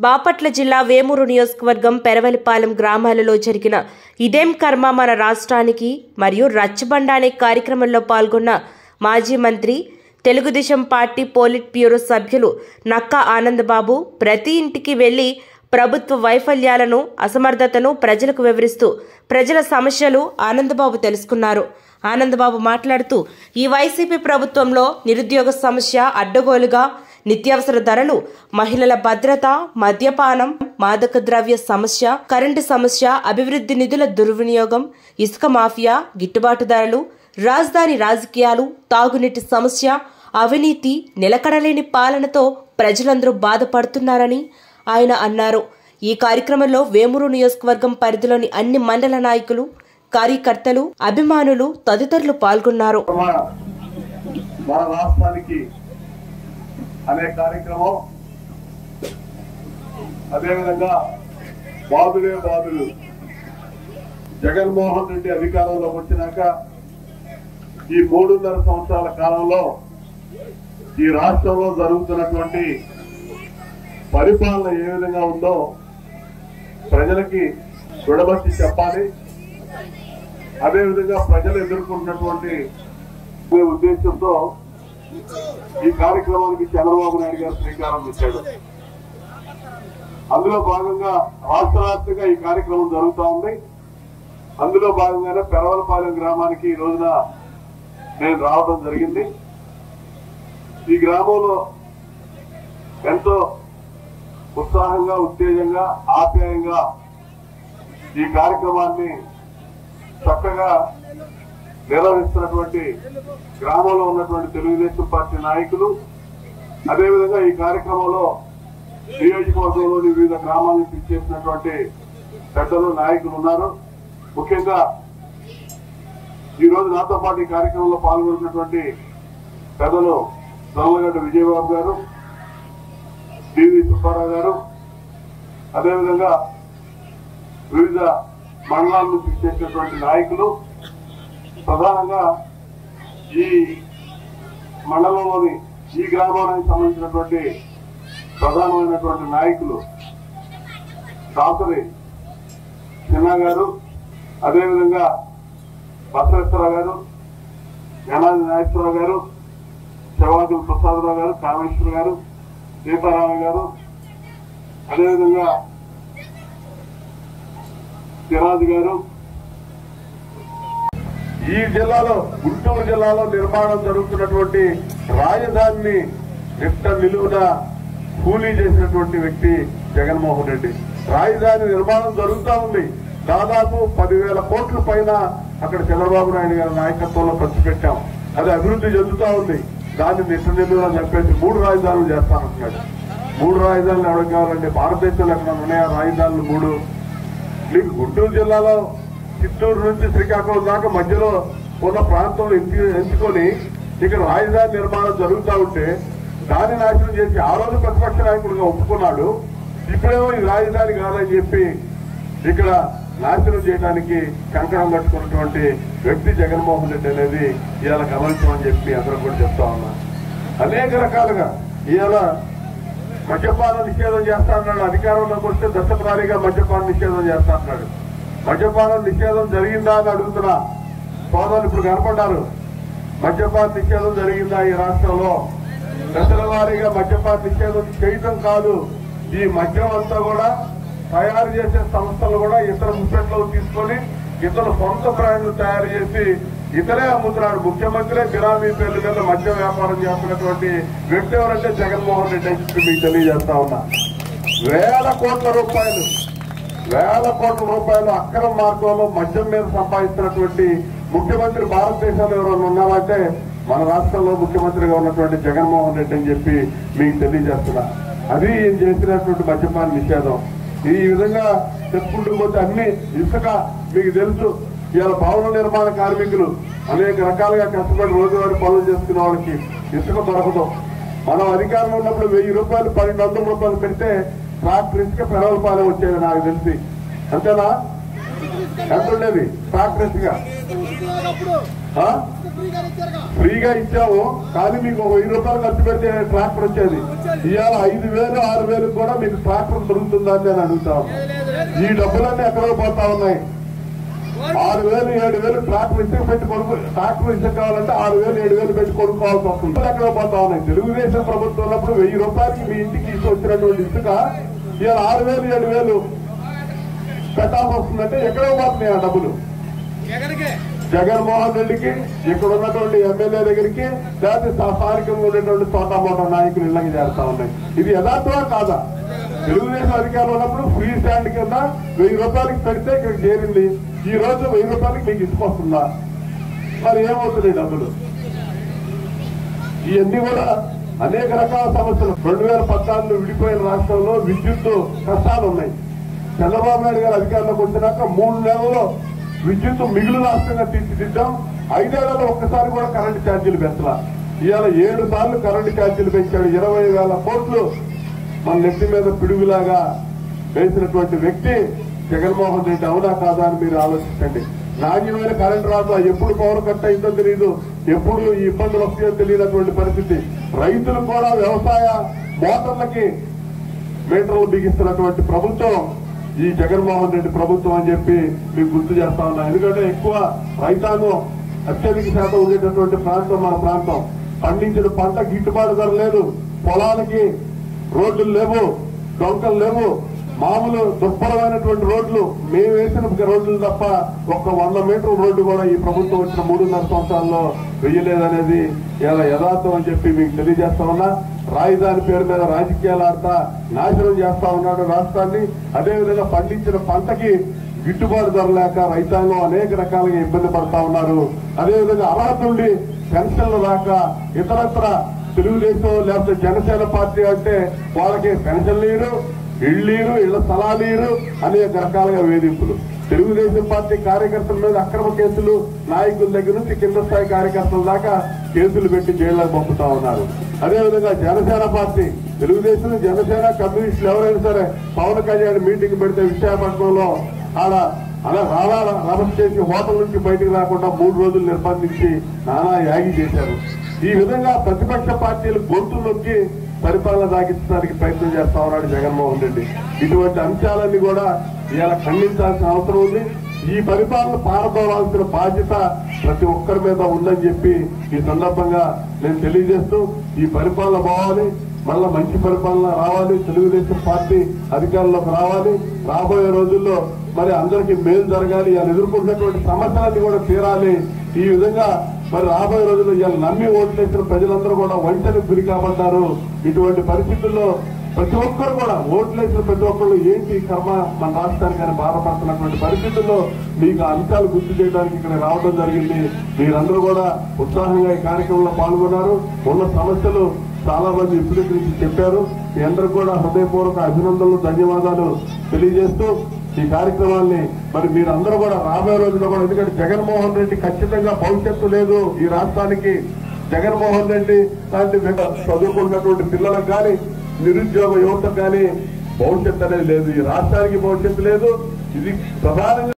బాపట్ల జిల్లా వేమూరు నియోజకవర్గం పెరవలిపాలెం గ్రామాలలో జరిగిన ఇదేం కర్మ మన రాష్ట్రానికి మరియు రచ్చబండ అనే కార్యక్రమంలో పాల్గొన్న మాజీ మంత్రి తెలుగుదేశం పార్టీ పోలిట్ బ్యూరో సభ్యులు నక్కా ఆనందబాబు ప్రతి ఇంటికి వెళ్లి ప్రభుత్వ వైఫల్యాలను అసమర్థతను ప్రజలకు వివరిస్తూ ప్రజల సమస్యలు ఆనందబాబు తెలుసుకున్నారు ఆనందబాబు మాట్లాడుతూ ఈ వైసీపీ ప్రభుత్వంలో నిరుద్యోగ సమస్య అడ్డగోలుగా నిత్యావసర ధరలు మహిళల భద్రత మద్యపానం మాదక ద్రవ్య సమస్య కరెంటు సమస్య అభివృద్ధి నిధుల దుర్వినియోగం ఇసుక మాఫియా గిట్టుబాటు ధరలు రాజధాని రాజకీయాలు తాగునీటి సమస్య అవినీతి నిలకడలేని పాలనతో ప్రజలందరూ బాధపడుతున్నారని ఆయన అన్నారు ఈ కార్యక్రమంలో వేమూరు నియోజకవర్గం పరిధిలోని అన్ని మండల నాయకులు కార్యకర్తలు అభిమానులు తదితరులు పాల్గొన్నారు మన మన రాష్ట్రానికి అనే కార్యక్రమం అదేవిధంగా బాధులే బాధులు జగన్మోహన్ రెడ్డి అధికారంలోకి వచ్చినాక ఈ మూడున్నర సంవత్సరాల కాలంలో ఈ రాష్ట్రంలో జరుగుతున్నటువంటి పరిపాలన ఏ విధంగా ఉందో ప్రజలకి విడబట్టి చెప్పాలి అదేవిధంగా ప్రజలు ఎదుర్కొంటున్నటువంటి ఉద్దేశంతో ఈ కార్యక్రమానికి చంద్రబాబు నాయుడు గారు శ్రీకారం చుట్టాడు అందులో భాగంగా రాష్ట్ర వ్యాప్తంగా ఈ కార్యక్రమం జరుగుతూ ఉంది అందులో భాగంగానే పెరవలపాలెం గ్రామానికి ఈ రోజున నేను రావడం జరిగింది ఈ గ్రామంలో ఎంతో ఉత్సాహంగా ఉత్తేజంగా ఆప్యాయంగా ఈ కార్యక్రమాన్ని చక్కగా నిర్వహిస్తున్నటువంటి గ్రామంలో ఉన్నటువంటి తెలుగుదేశం పార్టీ నాయకులు అదేవిధంగా ఈ కార్యక్రమంలో నియోజకవర్గంలోని వివిధ గ్రామాల నుంచి ఇచ్చేసినటువంటి పెద్దలు నాయకులు ఉన్నారు ముఖ్యంగా ఈ రోజు నాతో పాటు ఈ కార్యక్రమంలో పాల్గొంటున్నటువంటి పెద్దలు దొల్లగడ్డ విజయబాబు గారు డివి సుబ్బారావు గారు అదేవిధంగా వివిధ మండలాల నుంచి ఇచ్చేసినటువంటి నాయకులు ప్రధానంగా ఈ మండలంలోని ఈ గ్రామానికి సంబంధించినటువంటి ప్రధానమైనటువంటి నాయకులు దాసరి చిన్న గారు అదేవిధంగా బసవేశ్వరరావు గారు యనాది నాగేశ్వరరావు గారు శివాజుల ప్రసాదరావు గారు కామేశ్వర గారు సీతారామ గారు అదేవిధంగా సిరాజ్ గారు ఈ జిల్లాలో గుంటూరు జిల్లాలో నిర్మాణం జరుగుతున్నటువంటి రాజధానిని నిట్ట నిలువున కూలీ చేసినటువంటి వ్యక్తి జగన్మోహన్ రెడ్డి రాజధాని నిర్మాణం జరుగుతూ ఉంది దాదాపు పదివేల కోట్ల పైన అక్కడ చంద్రబాబు నాయుడు గారి నాయకత్వంలో ఖర్చు పెట్టాం అది అభివృద్ధి చెందుతా ఉంది దాన్ని నిట్ట నిలువున చెప్పేసి మూడు రాజధానులు చేస్తానంటున్నాడు మూడు రాజధానులు ఎవరికి కావాలంటే భారతదేశంలో ఎక్కడ ఉన్నాయా రాజధానులు మూడు మీకు గుంటూరు జిల్లాలో చిత్తూరు నుంచి శ్రీకాకుళం దాకా మధ్యలో ఉన్న ప్రాంతంలో ఎంచి- ఎంచుకొని ఇక్కడ రాజధాని నిర్మాణం జరుగుతూ ఉంటే దాన్ని నాశనం చేసి ఆ రోజు ప్రతిపక్ష నాయకుడిగా ఒప్పుకున్నాడు ఇప్పుడేమో ఈ రాజధాని కాదని చెప్పి ఇక్కడ నాశనం చేయడానికి కంకణం కట్టుకున్నటువంటి వ్యక్తి జగన్మోహన్ రెడ్డి అనేది ఇవాళ గమనించమని చెప్పి అందరూ కూడా చెప్తా ఉన్నా అనేక రకాలుగా ఇవాళ మద్యపాన నిషేధం చేస్తా అన్నాడు అధికారంలోకి వస్తే దశప్రారిగా మద్యపాన నిషేధం చేస్తా అన్నాడు మద్యపానం నిషేధం జరిగిందా అని అడుగుతున్నా సోదరులు ఇప్పుడు కనపడ్డారు మద్యపాన నిషేధం జరిగిందా ఈ రాష్ట్రంలో దశల వారీగా మద్యపాన నిషేధం చేయటం కాదు ఈ మద్యం అంతా కూడా తయారు చేసే సంస్థలు కూడా ఇతర ముచ్చట్లో తీసుకొని ఇతర సొంత బ్రాండ్లు తయారు చేసి ఇతరే అమ్ముతున్నాడు ముఖ్యమంత్రి బిరామీ పేర్ల మీద మద్యం వ్యాపారం చేస్తున్నటువంటి వ్యక్తి ఎవరంటే జగన్మోహన్ రెడ్డి అని చెప్పి మీకు తెలియజేస్తా ఉన్నా వేల కోట్ల రూపాయలు వేల కోట్ల రూపాయలు అక్రమ మార్గంలో మద్యం మీద సంపాదిస్తున్నటువంటి ముఖ్యమంత్రి భారతదేశంలో ఎవరైనా ఉన్నారంటే మన రాష్ట్రంలో ముఖ్యమంత్రిగా ఉన్నటువంటి జగన్మోహన్ రెడ్డి అని చెప్పి మీకు తెలియజేస్తున్నా అది ఈయన చేసినటువంటి మద్యపాన నిషేధం ఈ విధంగా చెప్పుకుంటూ పోతే అన్ని ఇసుక మీకు తెలుసు ఇవాళ భవన నిర్మాణ కార్మికులు అనేక రకాలుగా కష్టపడి రోజువారీ పనులు చేసుకునే వాళ్ళకి ఇసుక దొరకదు మనం అధికారంలో ఉన్నప్పుడు వెయ్యి రూపాయలు పన్నెండు వందల రూపాయలు పెడితే ట్రాక్టర్ ఇసుక పెరవలపాలెం వచ్చేది నాకు తెలిసి అంతేనా ఎంత ఉండేది ట్రాక్టర్ ఇసుక ఆ? ఫ్రీగా ఇచ్చాము కానీ మీకు ఒక వెయ్యి రూపాయలు ఖర్చు పెడితే ట్రాక్టర్ వచ్చేది ఇవాళ ఐదు వేలు ఆరు వేలు కూడా మీకు ట్రాక్టర్ దొరుకుతుందా అని నేను అడుగుతాను ఈ డబ్బులన్నీ ఎక్కడికి పోతా ఉన్నాయి ఆరు వేలు ఏడు వేలు ట్రాక్టర్ ఇసుక పెట్టి కొనుక్కో ట్రాక్టర్ ఇసుక కావాలంటే ఆరు వేలు ఏడు వేలు పెట్టి కొనుక్కోవాల్సి వస్తుంది ఎక్కడ పోతా ఉన్నాయి తెలుగుదేశం ప్రభుత్వం ఉన్నప్పుడు వెయ్యి రూపాయలకి మీ ఇంటికి ఇసుక వచ్చినటువంటి ఇసుక ఇవాళ ఆరు వేలు ఏడు వేలు పెట్టాల్సి వస్తుందంటే ఎక్కడ పోతున్నాయి ఆ డబ్బులు జగన్మోహన్ రెడ్డికి ఇక్కడ ఉన్నటువంటి ఎమ్మెల్యే దగ్గరికి లేకపోతే స్థానికంగా ఉన్నటువంటి చోటా మోటా నాయకులు ఇళ్ళకి చేస్తా ఉన్నాయి ఇది యథార్థమా కాదా తెలుగుదేశం అధికారులు ఉన్నప్పుడు ఫ్రీ స్టాండ్ కింద వెయ్యి రూపాయలకి పెడితే ఇక్కడ చేరింది ఈ రోజు వెయ్యి రూపాయలకి మీకు ఇసుకొస్తుందా మరి ఏమవుతుంది డబ్బులు ఇవన్నీ కూడా అనేక రకాల సమస్యలు రెండు వేల పద్నాలుగులో విడిపోయిన రాష్ట్రంలో విద్యుత్ కష్టాలు ఉన్నాయి చంద్రబాబు నాయుడు గారు అధికారంలోకి వచ్చినాక మూడు నెలల్లో విద్యుత్ మిగులు రాష్ట్రంగా తీర్చిదిద్దాం ఐదేళ్లలో ఒక్కసారి కూడా కరెంటు ఛార్జీలు పెంచలా ఇవాళ ఏడు సార్లు కరెంటు ఛార్జీలు పెంచాడు ఇరవై వేల కోట్లు మన నెత్తి మీద పిడుగులాగా వేసినటువంటి వ్యక్తి జగన్మోహన్ రెడ్డి అవునా కాదా అని మీరు ఆలోచించండి నాణ్యమైన కరెంట్ రాదు ఎప్పుడు పవర్ కట్ అయిందో తెలియదు ఎప్పుడు ఈ ఇబ్బందులు వస్తాయో తెలియనటువంటి పరిస్థితి రైతులు కూడా వ్యవసాయ మోటార్లకి మీటర్లు బిగిస్తున్నటువంటి ప్రభుత్వం ఈ జగన్మోహన్ రెడ్డి ప్రభుత్వం అని చెప్పి మీకు గుర్తు చేస్తా ఉన్నా ఎందుకంటే ఎక్కువ రైతాంగం అత్యధిక శాతం ఉండేటటువంటి ప్రాంతం మన ప్రాంతం పండించిన పంట గిట్టుబాటు ధర లేదు పొలాలకి రోడ్లు లేవు డొంకలు లేవు మామూలు దుర్భరమైనటువంటి రోడ్లు మేము వేసిన రోడ్లు తప్ప ఒక్క వంద మీటర్ల రోడ్డు కూడా ఈ ప్రభుత్వం వచ్చిన మూడున్నర సంవత్సరాల్లో వెయ్యలేదనేది ఇలా యథార్థం అని చెప్పి మీకు తెలియజేస్తా ఉన్నా రాజధాని పేరు మీద రాజకీయాలు ఆడతా నాశనం చేస్తా ఉన్నాడు రాష్ట్రాన్ని అదేవిధంగా పండించిన పంటకి గిట్టుబాటు ధర లేక రైతాంగం అనేక రకాలుగా ఇబ్బంది పడతా ఉన్నారు అదేవిధంగా అర్హత ఉండి పెన్షన్లు రాక ఇతరత్ర తెలుగుదేశం లేకపోతే జనసేన పార్టీ అంటే వాళ్ళకి పెన్షన్లు ఇయ్యరు ఇళ్ళు ఇయ్యరు, ఇళ్ల స్థలాలు ఇయ్యరు అనేక రకాలుగా వేధింపులు తెలుగుదేశం పార్టీ కార్యకర్తల మీద అక్రమ కేసులు నాయకుల దగ్గర నుంచి కింద స్థాయి కార్యకర్తల దాకా కేసులు పెట్టి జైళ్ళకు పంపుతా ఉన్నారు అదేవిధంగా జనసేన పార్టీ తెలుగుదేశం జనసేన కమ్యూనిస్టులు ఎవరైనా సరే పవన్ కళ్యాణ్ మీటింగ్ పెడితే విశాఖపట్నంలో ఆడ అలా రాలా రమస్ చేసి హోటల్ నుంచి బయటికి రాకుండా మూడు రోజులు నిర్బంధించి నానా యాగి చేశారు ఈ విధంగా ప్రతిపక్ష పార్టీలు గొంతు నొక్కి పరిపాలన సాగించడానికి ప్రయత్నం చేస్తా ఉన్నాడు జగన్మోహన్ రెడ్డి ఇటువంటి అంశాలన్నీ కూడా ఇవాళ ఖండించాల్సిన అవసరం ఉంది ఈ పరిపాలన పారదోలాల్సిన బాధ్యత ప్రతి ఒక్కరి మీద ఉందని చెప్పి ఈ సందర్భంగా నేను తెలియజేస్తూ ఈ పరిపాలన బావాలి మళ్ళా మంచి పరిపాలన రావాలి తెలుగుదేశం పార్టీ అధికారంలోకి రావాలి రాబోయే రోజుల్లో మరి అందరికీ మేలు జరగాలి వాళ్ళు ఎదుర్కొంటున్నటువంటి సమస్యలన్నీ కూడా తీరాలి ఈ విధంగా మరి రాబోయే రోజుల్లో ఇవాళ నమ్మి ఓట్లేసిన ప్రజలందరూ కూడా ఒంటరి గురి కాబడ్డారు ఇటువంటి పరిస్థితుల్లో ప్రతి ఒక్కరు కూడా ఓట్లేసిన ప్రతి ఒక్కరు ఏంటి కర్మ మన రాష్ట్రానికి అని బాధపడుతున్నటువంటి పరిస్థితుల్లో మీకు ఆ అంశాలు గుర్తు చేయడానికి ఇక్కడ రావడం జరిగింది మీరందరూ కూడా ఉత్సాహంగా ఈ కార్యక్రమంలో పాల్గొన్నారు ఉన్న సమస్యలు చాలా మంది ఇప్పటి నుంచి చెప్పారు మీ అందరికి కూడా హృదయపూర్వక అభినందనలు ధన్యవాదాలు తెలియజేస్తూ ఈ కార్యక్రమాన్ని మరి మీరందరూ కూడా రాబోయే రోజుల్లో కూడా ఎందుకంటే జగన్మోహన్ రెడ్డి ఖచ్చితంగా భవిష్యత్తు లేదు ఈ రాష్ట్రానికి జగన్మోహన్ రెడ్డి లాంటి వ్యక్తి చదువుకున్నటువంటి పిల్లలకు కానీ నిరుద్యోగ యువతకు కానీ భవిష్యత్తు అనేది లేదు ఈ రాష్ట్రానికి భవిష్యత్తు లేదు ఇది ప్రధానంగా